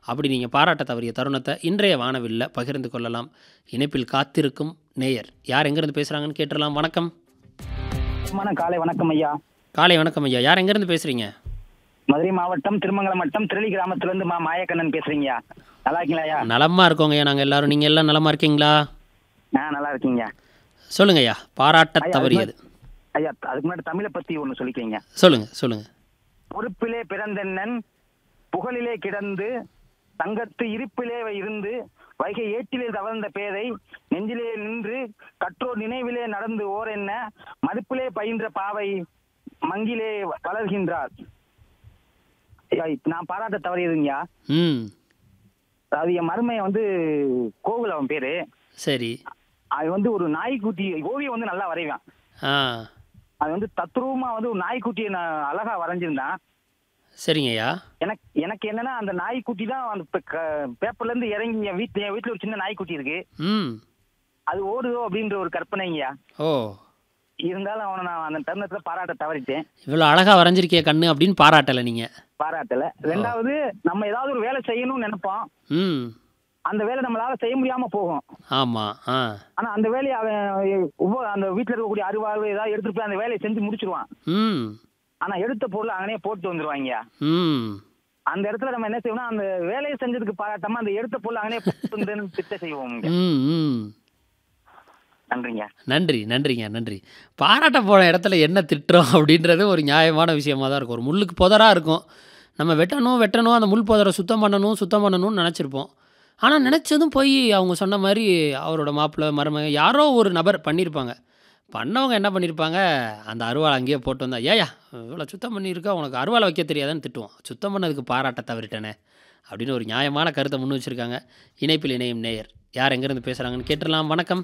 அப்படி நீங்கள் பாராட்ட தவறிய தருணத்தை இன்றைய வானவில்ல பகிர்ந்து கொள்ளலாம் இணைப்பில் காத்திருக்கும் நேயர் யார் எங்கேருந்து பேசுகிறாங்கன்னு கேட்டுடலாம் வணக்கம் வணக்கம் காலை வணக்கம் ஐயா காலை வணக்கம் ஐயா யார் எங்கேருந்து பேசுகிறீங்க மதுரை மாவட்டம் திருமங்கலம் வட்டம் திருளி கிராமத்துல இருந்து மா மாயக்கண்ணன் பேசுறீங்கய்யா நல்லா இருக்கீங்களா ஐயா நலமாக இருக்கோங்க ஐயா நாங்கள் எல்லாரும் நீங்கள் எல்லாம் நலமாக இருக்கீங்களா ஆ நல்லா இருக்கீங்க சொல்லுங்க ஐயா பாராட்ட ஐயா, தவறியது ஐயா அதுக்கு முன்னாடி தமிழை பத்தி ஒண்ணு சொல்லிக்கீங்க சொல்லுங்க சொல்லுங்க பொறுப்பிலே பிறந்தென்னன் புகழிலே கிடந்து தங்கத்து இருப்பிலே இருந்து வைகை ஏற்றிலே தவழ்ந்த பேதை நெஞ்சிலே நின்று கற்றோர் நினைவிலே நடந்து ஓர் என்ன மதிப்பிலே பயின்ற பாவை மங்கிலே வளர்கின்றார் ஐயா, இப்ப நான் பாராட்ட தவறியதுங்கய்யா ம் அது என் மருமையை வந்து கோகுல் அவன் பேரு சரி அது வந்து ஒரு நாய்க்குட்டி ஓவியம் வந்து நல்லா வரைவான் ஆ அது வந்து தத்ரூபமா வந்து ஒரு நாய்க்குட்டியை நான் அழகா வரைஞ்சிருந்தான் சரிங்க ஐயா எனக்கு எனக்கு என்னன்னா அந்த நாய்க்குட்டி தான் அந்த பே- க- பேப்பர்ல இருந்து இறங்கி என் வீட்டு என் வீட்டுல ஒரு சின்ன நாய்க்குட்டி இருக்கு ம் அது ஓடுதோ அப்படின்ற ஒரு கற்பனைங்கய்யா ஓ இருந்தாலும் அவனை நான் அந்த தருணத்துல பாராட்ட தவறிட்டேன் இவ்வளோ அழகாக வரைஞ்சிருக்கிய கண்ணு அப்படின்னு பாராட்டலை நீங்கள் பாராட்டல ரெண்டாவது நம்ம ஏதாவது ஒரு வேலை செய்யணும்னு நினைப்போம் ம் அந்த வேலை நம்மளால செய்ய முடியாம போகும் ஆமாம் ஆ ஆனா அந்த வேலையை அவன் உப- அந்த வீட்டுல இருக்கக்கூடிய அருவாள் ஏதாவது எடுத்துட்டு போய் அந்த வேலையை செஞ்சு முடிச்சிருவான் ம் ஆனா எடுத்த பொருள் அங்கனே போட்டு வந்துருவாங்க ம் அந்த இடத்துல நம்ம என்ன செய்வோம்னா அந்த வேலையை செஞ்சதுக்கு பாராட்டாம அந்த எடுத்த பொருள் அங்கனே போட்டு வந்து திட்ட செய்வோம் ம் ம் நன்றிங்க நன்றி நன்றிங்க நன்றி பாராட்ட போன இடத்துல என்ன திட்டுறோம் அப்படின்றது ஒரு நியாயமான விஷயமா தான் இருக்கும் ஒரு முள்ளுக்கு புதராக இருக்கும் நம்ம வெட்டணும் வெட்டணும் அந்த முள் புதரை சுத்தம் பண்ணணும் சுத்தம் பண்ணணும்னு நினச்சிருப்போம் ஆனால் நினச்சதும் போய் அவங்க சொன்ன மாதிரி அவரோட மாப்பிள்ளை மருமக யாரோ ஒரு நபர் பண்ணியிருப்பாங்க பண்ணவங்க என்ன பண்ணியிருப்பாங்க அந்த அருவாளை அங்கேயே போட்டு வந்தா ஏயா இவ்வளோ சுத்தம் பண்ணியிருக்கா உனக்கு அருவாளை வைக்க தெரியாதுன்னு திட்டுவோம் சுத்தம் பண்ணதுக்கு பாராட்ட தவறிட்டேனே அப்படின்னு ஒரு நியாயமான கருத்தை முன் வச்சுருக்காங்க இணைப்பில் இணையும் நேயர் யார் எங்கேருந்து பேசுகிறாங்கன்னு கேட்டுடலாம் வணக்கம்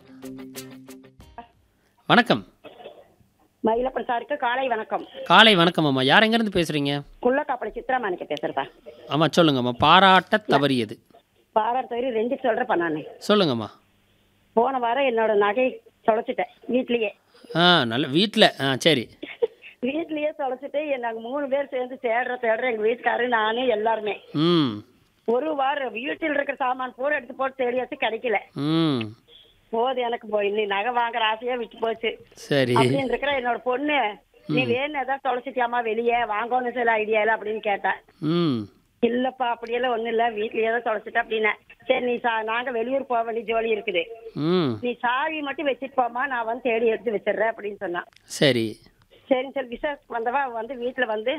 வணக்கம் மயிலப்பன் சாருக்கு காலை வணக்கம் காலை வணக்கம் அம்மா யார் எங்கேருந்து பேசுகிறீங்க குள்ளக்காப்பளை சித்ராமாணிக்க பேசுறதா ஆமாம் சொல்லுங்கம்மா பாராட்ட தவறியது பாராட்டு தவிர ரெண்டு சொல்றப்பா நான் சொல்லுங்கம்மா போன வாரம் என்னோட நகை தொலைச்சிட்டேன் வீட்லயே ஆ நல்ல வீட்டில் ஆ சரி வீட்லயே தொலைச்சிட்டு நாங்க மூணு பேர் சேர்ந்து தேடுற தேடுற எங்க வீட்டுக்காரு நானு எல்லாருமே ம் ஒரு வாரம் வீட்டில் இருக்கிற சாமான் பூரா எடுத்து போட்டு தேடியாச்சு கிடைக்கல ம் போது எனக்கு போய் நீ நகை வாங்குற ஆசையே விட்டு போச்சு சரி அப்படின்னு இருக்கிற என்னோட பொண்ணு நீ வேணும் ஏதாவது தொலைச்சிட்டியாமா வெளியே வாங்கணும் சில ஐடியா இல்ல அப்படின்னு கேட்டேன் ம் இல்லப்பா அப்படியெல்லாம் ஒண்ணும் இல்ல வீட்லயே தான் தொலைச்சிட்டேன் அப்படின்னேன் சரி நீ சா நாங்க வெளியூர் போக வேண்டிய ஜோலி இருக்குது ம் நீ சாவி மட்டும் வச்சுட்டு போமா நான் வந்து தேடி எடுத்து வச்சிடுறேன் அப்படின்னு சொன்னான் சரி சரின்னு சொல்லி விசேஷத்துக்கு வந்தவா வந்து வீட்டுல வந்து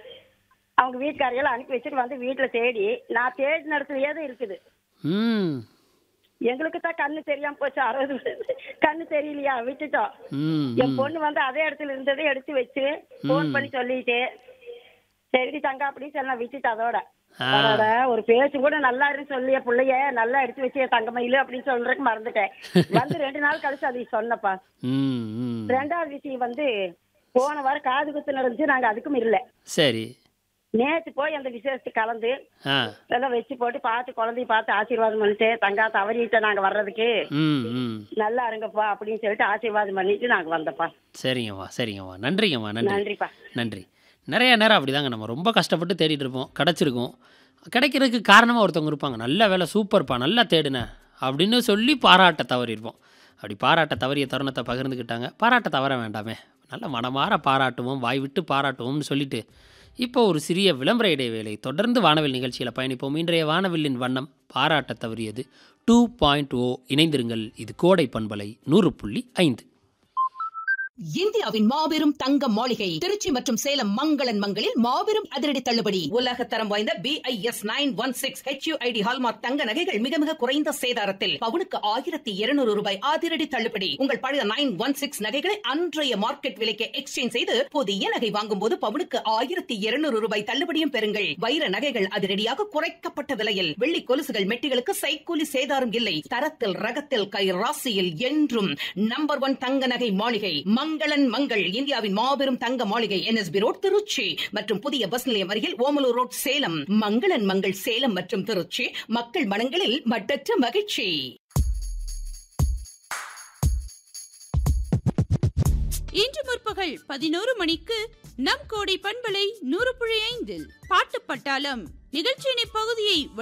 அவங்க வீட்டுக்காரையெல்லாம் அனுப்பி வச்சுட்டு வந்து வீட்டுல தேடி நான் தேடின இடத்துலயே தான் இருக்குது ம் எங்களுக்கு தான் கண்ணு தெரியாம போச்சு அறுபது கண்ணு தெரியலையா விட்டுட்டோம் ம் என் பொண்ணு வந்து அதே இடத்துல இருந்ததை எடுத்து வச்சு ஃபோன் பண்ணி சொல்லிட்டு சரி தங்கா அப்படின்னு சொல்லி நான் விட்டுட்டு அதோட ஆ. அதோட ஒரு பேச்சு கூட நல்லா இருந்து சொல்லிய பிள்ளைய நல்லா எடுத்து வச்சு தங்கமயிலு அப்படின்னு சொல்றதுக்கு மறந்துட்டேன் வந்து ரெண்டு நாள் கழிச்சு அதை சொன்னப்பா ம் ம் ரெண்டாவது விஷயம் வந்து போன வாரம் காது குத்து நடந்துச்சு நாங்க அதுக்கும் இல்ல சரி நேத்து போய் அந்த விசேஷத்துக்கு கலந்து ஆ எல்லாம் வச்சு போட்டு பார்த்து குழந்தைய பார்த்து ஆசீர்வாதம் பண்ணிட்டு தங்கா தவறிட்ட நாங்க வர்றதுக்கு ம் ம் நல்லா இருங்கப்பா அப்படின்னு சொல்லிட்டு ஆசீர்வாதம் பண்ணிட்டு நாங்க வந்தப்பா சரிங்கம்மா சரிங்கம்மா நன்றிங்கம்மா நன்றி நன்றிப்பா நன்றி நிறைய நேரம் அப்படிதாங்க நம்ம ரொம்ப கஷ்டப்பட்டு தேடிட்டு இருப்போம் கிடச்சிருக்கும் கிடைக்கிறதுக்கு காரணமாக ஒருத்தவங்க இருப்பாங்க நல்ல வேலை சூப்பர்ப்பா நல்லா தேடினேன் அப்படின்னு சொல்லி பாராட்ட தவறியிருப்போம் அப்படி பாராட்ட தவறிய தருணத்தை பகிர்ந்துக்கிட்டாங்க பாராட்ட தவற வேண்டாமே நல்ல மனமார பாராட்டுவோம் வாய் விட்டு பாராட்டுவோம்னு சொல்லிட்டு இப்போ ஒரு சிறிய விளம்பர இடைவேளை தொடர்ந்து வானவில் நிகழ்ச்சியில் பயணிப்போம் இன்றைய வானவில்லின் வண்ணம் பாராட்ட தவறியது டூ பாயிண்ட் ஓ இணைந்திருங்கள் இது கோடை பண்பலை நூறு புள்ளி ஐந்து இந்தியாவின் மாபெரும் தங்க மாளிகை திருச்சி மற்றும் சேலம் மங்களன் மங்களில் மாபெரும் அதிரடி தள்ளுபடி உலக தரம் வாய்ந்த BIS nine one six HUID hallmark தங்க நகைகள் மிக மிக குறைந்த சேதாரத்தில் பவுனுக்கு ஆயிரத்தி இருநூறு ரூபாய் அதிரடி தள்ளுபடி உங்கள் பழைய நைன் ஒன் சிக்ஸ் நகைகளை அன்றைய மார்க்கெட் விலைக்கு எக்ஸ்சேஞ்ச் செய்து புதிய நகை வாங்கும் போது பவுனுக்கு ஆயிரத்தி இருநூறு ரூபாய் தள்ளுபடியும் பெறுங்கள் வைர நகைகள் அதிரடியாக குறைக்கப்பட்ட விலையில் வெள்ளி கொலுசுகள் மெட்டிகளுக்கு சைக்கூலி சேதாரம் இல்லை தரத்தில் ரகத்தில் கை ராசியில் என்றும் நம்பர் ஒன் தங்க நகை மாளிகை மங்களன் மங்கள் இந்தியாவின் மாபெரும் தங்க மாளிகை என்எஸ்பி ரோட் திருச்சி மற்றும் புதிய பஸ் நிலையம் அருகில் ஓமலூர் ரோட் சேலம் மங்களன் மங்கள் சேலம் மற்றும் திருச்சி மக்கள் மனங்களில் மட்டற்ற மகிழ்ச்சி இன்று முற்பகல் பதினோரு மணிக்கு நம் கோடை பண்பலை நூறு புள்ளி ஐந்தில் பாட்டு பட்டாளம் நிகழ்ச்சியின் இப்பகுதியை